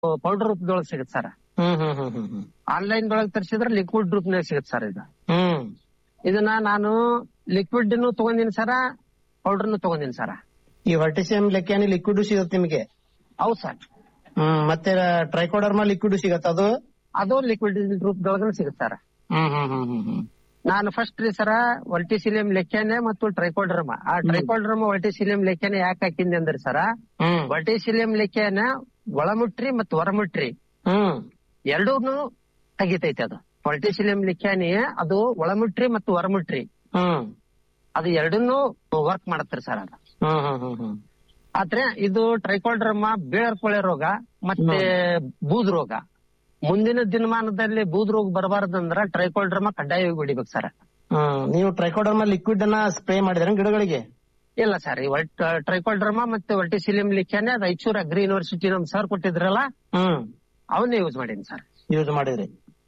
Powder ರೂಪದೊಳಗೆ ಸಿಗುತ್ತೆ sir ಹ್ಮ್ ಹ್ಮ್ ಹ್ಮ್ ಹ್ಮ್ ಹ್ಮ್ online ಒಳಗೆ ತರಿಸಿದ್ರೆ liquid ರೂಪನಾಗ ಸಿಗುತ್ತೆ ಸರ್ ಇದು ಹ್ಮ್ ಇದನ್ನ ನಾನು ಲಿಕ್ವಿಡ್ ತಗೊಂಡಿನಿ ಸರ ಪೌಡರ್ನು ತಗೊಂಡಿನಿ ಸರ ಈ ವರ್ಟಿಸಿಯಂ ಲೆಕ್ಕಾನಿ ಲಿಕ್ವಿಡ್ ಸಿಗುತ್ತೆ ನಿಮಗೆ ಹೌದು ಸರ್ ಹ್ಮ್ ಮತ್ತೆ ಟ್ರೈಕೋಡರ್ಮಾ ಲಿಕ್ವಿಡ್ ಸಿಗತ್ತ ಅದು ಅದು ಲಿಕ್ವಿಡ್ ರೂಪದೊಳಗೆ ಸಿಗುತ್ತೆ ಸರ್ ಹ್ಮ್ ಹ್ಮ್ ಹ್ಮ್ ಹ್ಮ್ ಹ್ಮ್ ನಾನು ಫಸ್ಟ್ ರೀ ಸರ ವರ್ಟಿಸಿಲಿಯಂ ಲೆಕ್ಕಾನೆ ಮತ್ತು ಟ್ರೈಕೋಡ್ರಮ ಆ ಟ್ರೈಕೋಡ್ರಮ ವರ್ಟಿಸಿಲಿಯಂ ಲೆಕ್ಕಾನೆ ಯಾಕೆ ಹಾಕಿಂದೆ ಅಂದ್ರೆ ಸರ ಹ್ಮ್ ವರ್ಟಿಸಿಲಿಯಂ ಲೆಕ್ಕಾನ ಒಳಮುಟ್ರಿ ಮತ್ತು ಹೊರಮುಟ್ರಿ ಹ್ಮ್ ಎರಡೂನು ತೆಗಿತೈತಿ ಅದು ವರ್ಟಿಸಿಲಿಯಂ ಲೆಕ್ಕಾನಿ ಅದು ಒಳಮುಟ್ರಿ ಮತ್ತು ಹೊರಮುಟ್ರಿ ಹ್ಮ್ ಅದು ಎರಡನ್ನೂ ವರ್ಕ್ ಮಾಡತ್ರಿ ಸರ್ ಅದು ಹ್ಮ್ ಹ್ಮ್ ಹ್ಮ್ ಹ್ಮ್ ಆದ್ರೆ ಇದು ಟ್ರೈಕೋಡ್ರಮ ಬೇಳರ್ಕೊಳೆ ರೋಗ ಮತ್ತೆ ಬೂದ್ ರೋಗ ಮುಂದಿನ ದಿನಮಾನದಲ್ಲಿ ಬೂದ್ ರೋಗ ಬರಬಾರ್ದಂದ್ರ ಟ್ರೈಕೋಡ್ರಮ ಕಡ್ಡಾಯವಾಗಿ ಹೊಡಿಬೇಕು ಸರ್ ಹ್ಮ್ ನೀವು ಟ್ರೈಕೋಡರ್ಮಾ ಲಿಕ್ವಿಡ್ ಅನ್ನ ಸ್ಪ್ರೇ ಮಾಡಿದ್ರೆ ಗಿಡಗಳಿಗೆ ಇಲ್ಲ ಸರ್ ಈ ಟ್ರೈಕೋಡ್ರಮ ಮತ್ತೆ Verticillium lecanii Raichur agri university ನಮ್ ಸರ್ ಕೊಟ್ಟಿದ್ರಲ್ಲ ಹ್ಮ್ ಅವನ್ನೇ ಯೂಸ್ ಮಾಡೀನಿ ಸರ್ ಯೂಸ್ ಮಾಡಿದ್ರಿ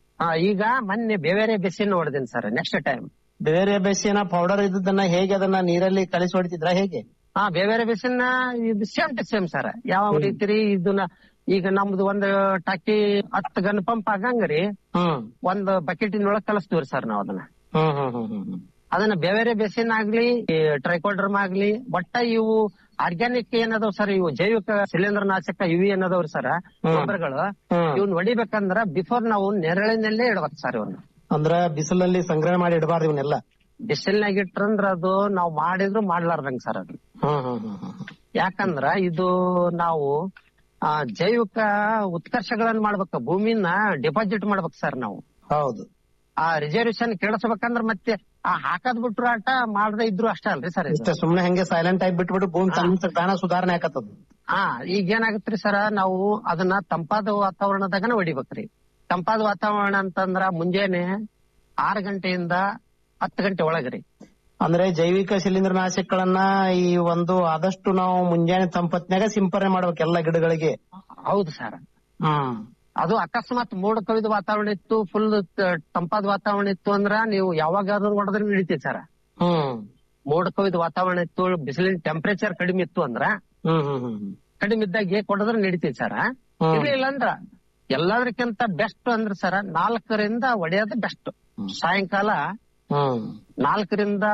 ಈಗ ಮೊನ್ನೆ ಬೇರೆ ಬೆಸಿನ್ ಹೊಡೆದಿನಿ ಸರ್ ನೆಕ್ಸ್ಟ್ ಟೈಮ್ ಬೇರೆ ಬೇಸಿನ ಪೌಡರ್ ಇದ್ದದನ್ನ ಹೇಗೆ ಅದನ್ನ ನೀರಲ್ಲಿ ಕಲಿಸಿ ಹೊಡಿತಿದ್ರ ಹೇಗೆ ಹಾ ಬೇರೆ ಬೆಸಿನ್ ಇದು ಸೇಮ್ ಟು ಸೇಮ್ ಸರ್ ಯಾವ ರೀತಿ ರೀ ಇದನ್ನ ಈಗ ನಮ್ದು ಒಂದ್ ಟಾಕಿ ಹತ್ತು ಗನ್ ಪಂಪ್ ಆಗಂಗ್ರಿ ಹ್ಮ್ ಒಂದ್ ಬಕೆಟಿನೊಳಗ್ ಕಲಿಸ್ತೀವ್ರಿ ಸರ್ ನಾವ್ ಅದನ್ನ ಹ್ಮ್ ಹ್ಮ್ ಹ್ಮ್ ಹ್ಮ್ ಹ್ಮ್ ಅದನ್ನ ಬೇರೆ ಬೇಸಿನ್ ಆಗ್ಲಿ ಟ್ರೈಕೋಡ್ರಮ್ ಆಗ್ಲಿ ಒಟ್ಟ ಇವು ಆರ್ಗ್ಯಾನಿಕ್ ಏನದಾವ್ ಸರ್ ಇವು ಜೈವಿಕ ಶಿಲೀಂಧ್ರ ನಾಶಕ ಇವು ಏನದಾವ್ರಿ ಸರ್ ಗೊಬ್ಬರಗಳು ಹ್ಮ್. ಇವ್ನ ಹೊಡಿಬೇಕಂದ್ರ ಬಿಫೋರ್ ನಾವು ನೆರಳಿನಲ್ಲೇ ಇಡ್ಬೇಕು ಸರ್ ಇವನ್ನ ಅಂದ್ರ ಬಿಸಿಲಲ್ಲಿ ಸಂಗ್ರಹಣೆ ಮಾಡಿ ಇಡಬಾರ್ದು ಇವನ್ನೆಲ್ಲ ಬಿಸಿಲ್ನಾಗ ಇಟ್ರಂದ್ರ ಅದು ನಾವ್ ಮಾಡಿದ್ರು ಮಾಡ್ಲಾರ್ದಂಗ ಸರ್ ಅದು ಹ್ಮ್ ಹ್ಮ್ ಹ್ಮ್ ಹ್ಮ್ ಹ್ಮ್. ಯಾಕಂದ್ರ ಇದು ನಾವು ಆ, ಜೈವಿಕ ಉತ್ಕರ್ಷಗಳನ್ನ ಮಾಡ್ಬೇಕು ಭೂಮಿನ ಡಿಪಾಸಿಟ್ ಮಾಡ್ಬೇಕು ಸರ್ ನಾವು ಹೌದು ಆ ರಿಸರ್ವೇಶನ್ ಕೇಳಿಸ್ಬೇಕಂದ್ರ ಮತ್ತೆ ಆ ಹಾಕದ್ ಬಿಟ್ರು ಆಟ ಮಾಡದೇ ಇದ್ರು ಅಷ್ಟೇ ಅಲ್ರಿ ಸರ್ ಇದು ಇಷ್ಟ ಸುಮ್ನೆ ಹಂಗೆ ಸೈಲೆಂಟ್ ಆಗಿ ಬಿಟ್ಬಿಟ್ಟು ಭೂಮಿ ತನ್ನ ತಾನ ಸುಧಾರಣೆ ಆಕತ್ತದ ಹಾ ಈಗ ಏನಾಗತ್ರಿ ಸರ ನಾವು ಅದನ್ನ ತಂಪಾದ ವಾತಾವರಣದಾಗನ ಹೊಡಿಬೇಕ್ರಿ ತಂಪಾದ ವಾತಾವರಣ ಅಂತಂದ್ರ ಮುಂಜಾನೆ ಆರು ಗಂಟೆಯಿಂದ ಹತ್ತು ಗಂಟೆ ಒಳಗ್ರಿ ಅಂದ್ರೆ ಜೈವಿಕ ಶಿಲೀಂಧ್ರ ನಾಶಕಗಳನ್ನ ಈ ಒಂದು ಆದಷ್ಟು ನಾವು ಮುಂಜಾನೆ ತಂಪತ್ನ್ಯಾಗ ಸಿಂಪರಣೆ ಮಾಡ್ಬೇಕು ಎಲ್ಲ ಗಿಡಗಳಿಗೆ ಹೌದು ಸರ್ ಹ್ಮ್ ಅದು ಅಕಸ್ಮಾತ್ ಮೋಡ ಕವಿದ ವಾತಾವರಣ ಇತ್ತು ಫುಲ್ ತಂಪಾದ ವಾತಾವರಣ ಇತ್ತು ಅಂದ್ರ ನೀವು ಯಾವಾಗಾದ್ರೂ ಹೊಡೆದ್ರೆ ನಡೀತೀವಿ ಸರ್ ಹ್ಮ್ ಮೋಡ ಕವಿದ ವಾತಾವರಣ ಇತ್ತು ಬಿಸಿಲಿನ ಟೆಂಪರೇಚರ್ ಕಡಿಮೆ ಇತ್ತು ಅಂದ್ರ ಹ್ಮ್ ಹ್ಮ್ ಹ್ಮ್ ಹ್ಮ್ ಕಡಿಮೆ ಇದ್ದಾಗ ಕೊಡದ್ರೆ ನಡೀತೀವಿ ಸರ್ ಹ್ಮ್. ಇರ್ಲಿಲ್ಲ ಅಂದ್ರ ಎಲ್ಲದಕ್ಕಿಂತ ಬೆಸ್ಟ್ ಅಂದ್ರ ಸರ್ ನಾಲ್ಕರಿಂದ ಹೊಡೆಯೋದು ಬೆಸ್ಟ್ ಸಾಯಂಕಾಲ ಹ್ಮ್ ನಾಲ್ಕರಿಂದ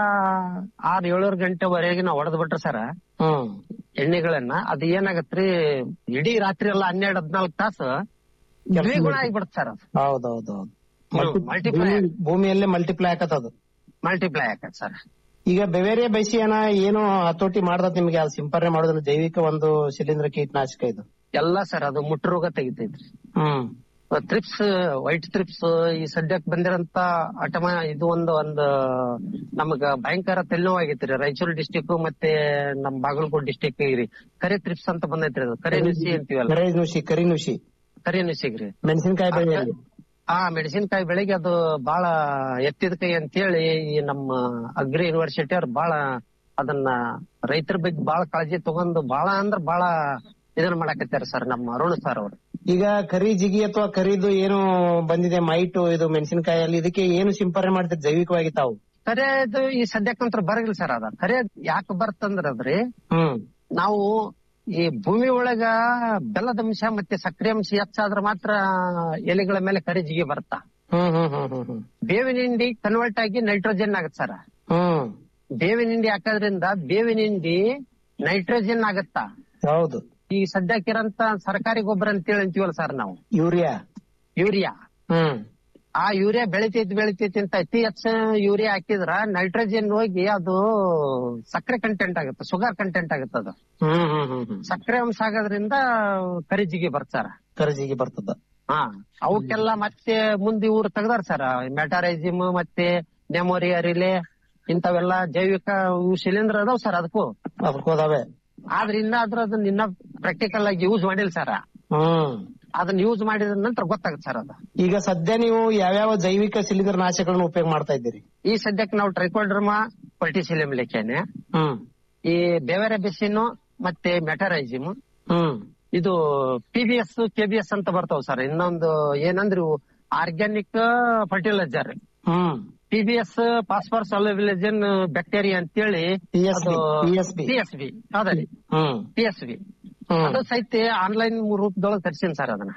ಆರ್ ಏಳೂರು ಗಂಟೆವರೆಗೆ ನಾವು ಹೊಡೆದ್ ಬಿಟ್ರೆ ಸರ ಹ್ಮ್ ಎಣ್ಣೆಗಳನ್ನ ಅದ್ ಏನಾಗತ್ರಿ ಇಡೀ ರಾತ್ರಿ ಎಲ್ಲ ಹನ್ನೆರಡ್ ಹದ್ನಾಲ್ಕು ತಾಸು ದ್ವಿಗುಣ ಆಗಿಬಿಡುತ್ತೆ ಸರ್ ಅದು ಹೌದೌದೌದು ಹ್ಮ್, multiply ಭೂಮಿಯಲ್ಲೇ ಮಲ್ಟಿಪ್ಲೈ ಆಕತ್ತದ ಮಲ್ಟಿಪ್ಲೈ ಆಗತ್ತೆ ಸರ್ ಈಗ ಬೆವೇರಿಯ ಬೈಸಿಯನ ಏನು ಹತೋಟಿ ಮಾಡ್ದತ್ ನಿಮ್ಗೆ ಅದು ಸಿಂಪರಣೆ ಮಾಡೋದ್ರ ಜೈವಿಕ ಒಂದು ಶಿಲೀಂಧ್ರ ಕೀಟನಾಶಕ ಇದು ಎಲ್ಲ ಸರ್ ಅದು ಮುಟ್ಟು ರೋಗ ತೆಗಿತೈತ್ರಿ ಹ್ಮ್ ತ್ರಿಪ್ಸ್ ವೈಟ್ ತ್ರಿಪ್ಸ್ ಈ ಸದ್ಯಕ್ ಬಂದಿರಂತ ಅಟಮ ಇದು ಒಂದು ಒಂದು ನಮಗ ಭಯಂಕರ ತೆಲ್ಲುವಾಗೈತ್ರಿ ರಾಯಚೂರು ಡಿಸ್ಟಿಕ್ ಮತ್ತೆ ನಮ್ ಬಾಗಲಕೋಟ್ ಡಿಸ್ಟಿಕ್ ರೀ ಕರೆ ತ್ರಿಪ್ಸ್ ಅಂತ ಬಂದೈತ್ರಿ ಅದು ಕರೆ ನುಸಿ ಅಂತೀವಲ್ಲ ಕರಿ ನುಸಿ ಕರಿ ನುಸಿ ಕರೆ ನುಸಿಗ್ರಿ ಮೆಣಸಿನಕಾಯಿ ಬೆಳೆಯಲ್ಲಿ ಆ ಮೆಣಸಿನಕಾಯಿ ಬೆಳೆಗೆ ಅದು ಬಹಳ ಎತ್ತಿದ ಕೈ ಅಂತೇಳಿ ಈ ನಮ್ಮ ಅಗ್ರಿ ಯೂನಿವರ್ಸಿಟಿ ಅವ್ರು ಬಹಳ ಅದನ್ನ ರೈತರ ಬಗ್ಗೆ ಬಹಳ ಕಾಳಜಿ ತಗೊಂಡು ಬಹಳ ಅಂದ್ರ ಬಹಳ ಇದನ್ನ ಮಾಡಾಕತ್ಯಾರ ಸರ್ ನಮ್ಮ ಅರುಣ್ ಸರ್ ಅವರು ಈಗ ಕರಿ ಜಿಗಿ ಅಥವಾ ಕರಿದು ಏನು ಬಂದಿದೆ ಮೈಟು ಇದು ಮೆಣಸಿನಕಾಯಲ್ಲಿ ಇದಕ್ಕೆ ಏನು ಸಿಂಪರಣೆ ಮಾಡ್ತೀರಿ ಜೈವಿಕವಾಗಿ ತಾವು ಕರೆ ಇದು ಈ ಸದ್ಯಕ್ಕಂತ್ರ ಬರಗಿಲ್ಲ ಸರ್ ಅದ ಕರೆ ಯಾಕೆ ಬರ್ತಂದ್ರ ಅದ್ರಿ ಹ್ಮ್ ನಾವು ಈ ಭೂಮಿ ಒಳಗ ಬೆಲ್ಲದ ಅಂಶ ಮತ್ತೆ ಸಕ್ಕರೆ ಅಂಶ ಹೆಚ್ಚಾದ್ರ ಮಾತ್ರ ಎಲೆಗಳ ಮೇಲೆ ಕರಿ ಜಿಗಿ ಬರ್ತಾ ಹ್ಮ್ ಹ್ಮ್ ಹ್ಮ್ ಹ್ಮ್ ಹ್ಮ್ ಬೇವಿನ ಹಿಂಡಿ ಕನ್ವರ್ಟ್ ಆಗಿ ನೈಟ್ರೋಜನ್ ಆಗತ್ತೆ ಸರ್ ಹ್ಮ್ ಬೇವಿನ ಹಿಂಡಿ ಹಾಕೋದ್ರಿಂದ ಬೇವಿನ ಹಿಂಡಿ ನೈಟ್ರೋಜನ್ ಆಗತ್ತಾ ಹೌದು ಈ ಸದ್ಯಕ್ಕಿರಂತ ಸರ್ಕಾರಿ ಗೊಬ್ಬರ ಅಂತೇಳಿ ಅಂತೀವಲ್ಲ ಸರ್ ನಾವು ಯೂರಿಯಾ ಯೂರಿಯಾ ಹ್ಮ್ ಆ ಯೂರಿಯಾ ಬೆಳಿತೈತಿ ಬೆಳಿತೈತಿ ಅಂತ ಅತಿ ಹೆಚ್ಚು ಯೂರಿಯಾ ಹಾಕಿದ್ರ ನೈಟ್ರೋಜನ್ ಹೋಗಿ ಅದು ಸಕ್ಕರೆ ಕಂಟೆಂಟ್ ಆಗುತ್ತೆ ಶುಗರ್ ಕಂಟೆಂಟ್ ಆಗುತ್ತೆ ಅದು ಹ್ಮ್ ಹ್ಮ್ ಹ್ಮ್ ಹ್ಮ್ ಸಕ್ಕರೆ ಅಂಶ ಆಗೋದ್ರಿಂದ ಕರಿಜಿಗೆ ಬರ್ತಾರ ಕರಜಿಗೆ ಬರ್ತದ ಹಾ ಅವಕ್ಕೆಲ್ಲ ಮತ್ತೆ ಮುಂದೆ ಇವ್ರು ತೆಗ್ದಾರ ಸರ್ ಮೆಟಾರೈಸಿಮ್ ಮತ್ತೆ ನೆಮೋರಿಯಾ ರಿಲೆ ಇಂಥವೆಲ್ಲ ಜೈವಿಕ ಇವು ಶಿಲೀಂಧ್ರ ಅದಾವ್ ಸರ್ ಅದಕ್ಕೂ ಅದಕ್ಕೆ ಹೋದಾವೆ ಆದ್ರೆ ಇನ್ನ ಅದ್ರ ಅದನ್ನ ಇನ್ನ ಪ್ರಾಕ್ಟಿಕಲ್ ಆಗಿ ಯೂಸ್ ಮಾಡಿಲ್ಲ ಸರ್ ಹ್ಮ್ ಅದನ್ನ ಯೂಸ್ ಮಾಡಿದ ನಂತರ ಗೊತ್ತಾಗುತ್ತೆ ಸರ್ ಅದು ಈಗ ಸದ್ಯ ನೀವು ಯಾವ್ಯಾವ ಜೈವಿಕ ಶಿಲೀಂಧ್ರ ನಾಶಕಗಳನ್ನ ಉಪಯೋಗ ಮಾಡ್ತಾ ಇದ್ದೀರಿ ಈ ಸದ್ಯಕ್ಕೆ ನಾವು ಟ್ರೈಕೋಡ್ರಮಾ ಪಲ್ಟಿಸಿಲಿಯಂ ಲೆಕ್ಕೇನೆ ಹ್ಮ್ ಈ ಬೇವರೆ ಬೆಸಿನು ಮತ್ತೆ ಮೆಟರೈಸಿಮ್ ಹ್ಮ್ ಇದು P B S K B S ಅಂತ ಬರ್ತಾವ್ ಸರ್ ಇನ್ನೊಂದು ಏನಂದ್ರೆ ಆರ್ಗ್ಯಾನಿಕ್ ಫರ್ಟಿಲೈಸರ್ ಹ್ಮ್ P B S phosphor solubilising bacteria ಅಂತೇಳಿ PSB, PSB. P S B ಹೌದರಿ ಹ್ಮ್ ಪಿ ಎಸ್ ಬಿ ಹ್ಮ್ ಅದು ಸಹಿತ ಆನ್ಲೈನ್ ರೂಪದೊಳಗೆ ತರ್ಸಿನ್ ಸರ್ ಅದನ್ನ